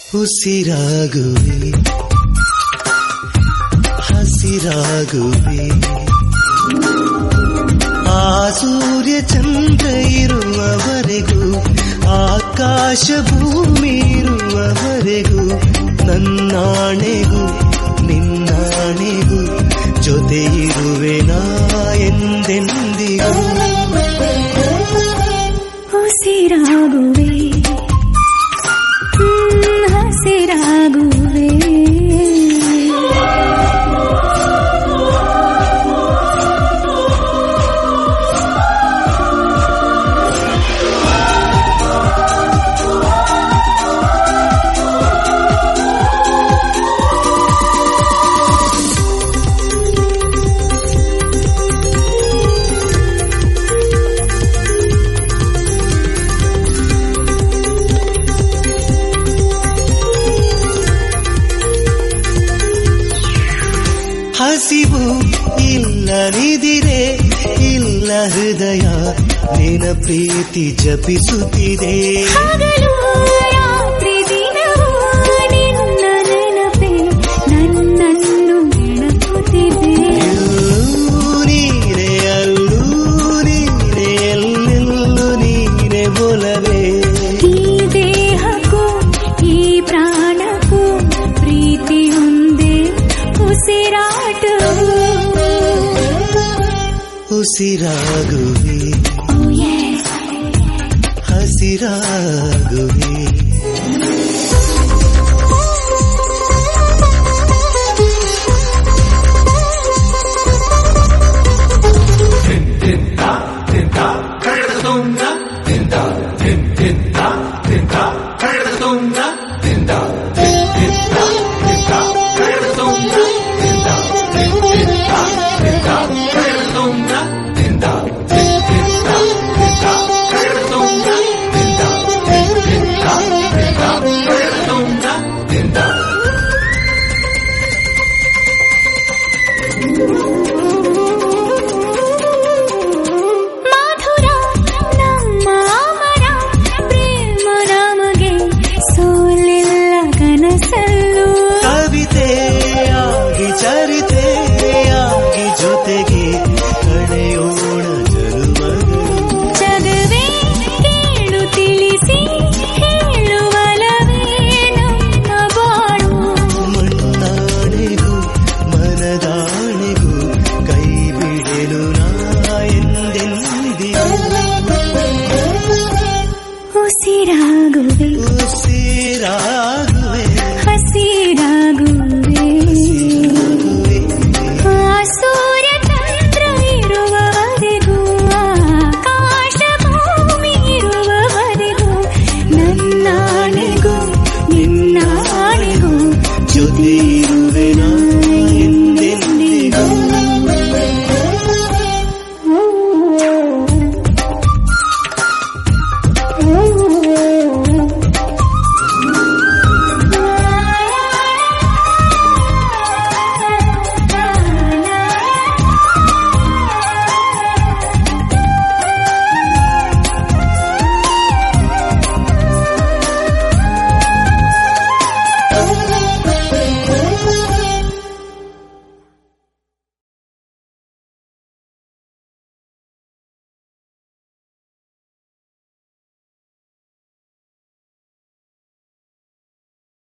ಉಸಿರಾಗುವೆ ಹಸಿರಾಗುವೆ ಆ ಸೂರ್ಯ ಚಂದ್ರ ಇರುವವರೆಗೂ ಆಕಾಶ ಭೂಮಿ ಇರುವವರೆಗೂ ನನ್ನಾಣೆಗೂ ನಿನ್ನಾಣೆಗೂ ಜೊತೆ ಇರುವೆ ನಾ ಎಂದೆಂದಿಗೂ ಉಸಿರಾಗುವೆ ಹ್ಮ್, ಹಸಿರಾಗುವೆ ಹಸಿವು ಇಲ್ಲ ನಿದಿರೆ ಇಲ್ಲ ಹೃದಯ ನಿನ ಪ್ರೀತಿ ಜಪಿಸುತ್ತಿದೆ ಹಗಲು ರಾತ್ರಿ ದಿನವೂ ನಿನ್ನ ನೆನಪೇ ನನ್ನನ್ನು ನೆನಪುತ್ತಿದೆ ಎಲ್ಲೂ ನೀನೆ ಅಲ್ಲೂ ನೀನೆ ಎಲ್ಲೆಲ್ಲೂ ನೀನೆ ಬೊಲವೇ ಈ ದೇಹಕ್ಕೂ ಈ ಪ್ರಾಣಕ್ಕೂ ಪ್ರೀತಿಯೊಂದೇ ಉಸಿರಾಟವು ಉಸಿರಾಗುವೆ Oh yes. ಹಸಿರಾಗುವೆ ಮಧುರ ನಮ್ಮ ಅಮರ ಪ್ರೇಮ ನಮಗೆ ಸೋಲಿಲ್ಲ ಕನಸಲ್ಲೂ ಕವಿತೆಯಾಗಿ ಚರಿತೆಯಾಗಿ ಜೊತೆಗೆ ಕಳೆಯೋಣ ಜನುಮಗಳು ಜಗವೇ ಕೇಳು ತಿಳಿಸಿ ಹೇಳುವಲವೇ ನಮ್ಮ ಬಾಳು ಮಣ್ಣಾಣೆಗೂ ಮನದಾಣೆಗೂ ಕೈ ಬಿಡಲು ನಾ ಎಂದೆಂದಿಗೂ ಉಸಿರಾಗುವೆ ಉಸಿರಾಗುವೆ